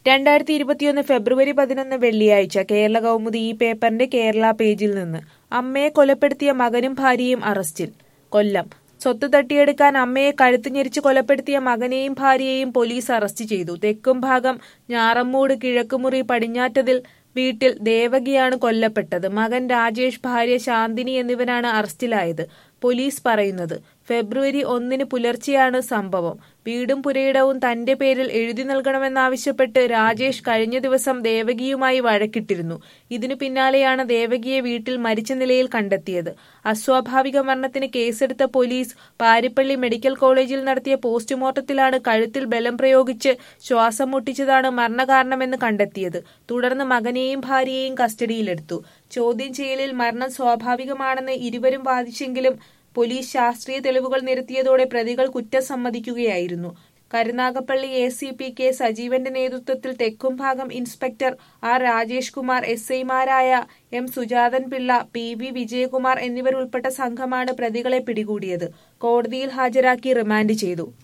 രണ്ടായിരത്തി ഇരുപത്തിയൊന്ന് ഫെബ്രുവരി പതിനൊന്ന് വെള്ളിയാഴ്ച കേരള കൗമുദി ഈ പേപ്പറിന്റെ കേരള പേജിൽ നിന്ന് അമ്മയെ കൊലപ്പെടുത്തിയ മകനും ഭാര്യയും അറസ്റ്റിൽ കൊല്ലം സ്വത്ത് തട്ടിയെടുക്കാൻ അമ്മയെ കഴുത്ത് ഞെരിച്ച് കൊലപ്പെടുത്തിയ മകനെയും ഭാര്യയെയും പോലീസ് അറസ്റ്റ് ചെയ്തു തെക്കും ഭാഗം ഞാറമ്മൂട് കിഴക്കുമുറി പടിഞ്ഞാറ്റതിൽ വീട്ടിൽ ദേവകിയാണ് കൊല്ലപ്പെട്ടത് മകൻ രാജേഷ് ഭാര്യ ശാന്തിനി എന്നിവരാണ് അറസ്റ്റിലായത് പോലീസ് പറയുന്നത് ഫെബ്രുവരി ഒന്നിന് പുലർച്ചെയാണ് സംഭവം വീടും പുരയിടവും തന്റെ പേരിൽ എഴുതി നൽകണമെന്നാവശ്യപ്പെട്ട് രാജേഷ് കഴിഞ്ഞ ദിവസം ദേവകിയുമായി വഴക്കിട്ടിരുന്നു ഇതിനു പിന്നാലെയാണ് ദേവകിയെ വീട്ടിൽ മരിച്ച നിലയിൽ കണ്ടെത്തിയത് അസ്വാഭാവിക മരണത്തിന് കേസെടുത്ത പോലീസ് പാരിപ്പള്ളി മെഡിക്കൽ കോളേജിൽ നടത്തിയ പോസ്റ്റ്മോർട്ടത്തിലാണ് കഴുത്തിൽ ബലം പ്രയോഗിച്ച് ശ്വാസം മുട്ടിച്ചതാണ് മരണകാരണമെന്ന് കണ്ടെത്തിയത് തുടർന്ന് മകനെയും ഭാര്യയെയും കസ്റ്റഡിയിലെടുത്തു ചോദ്യം ചെയ്യലിൽ മരണം സ്വാഭാവികമാണെന്ന് ഇരുവരും വാദിച്ചെങ്കിലും പോലീസ് ശാസ്ത്രീയ തെളിവുകൾ നിരത്തിയതോടെ പ്രതികൾ കുറ്റം സമ്മതിക്കുകയായിരുന്നു Karunagappally A C P K സജീവന്റെ നേതൃത്വത്തിൽ തെക്കും ഭാഗം inspector R Rajesh Kumar S ഐമാരായ M Sujathan Pillai P V Vijayakumar എന്നിവരുൾപ്പെട്ട സംഘമാണ് പ്രതികളെ പിടികൂടിയത് കോടതിയിൽ ഹാജരാക്കി റിമാൻഡ് ചെയ്തു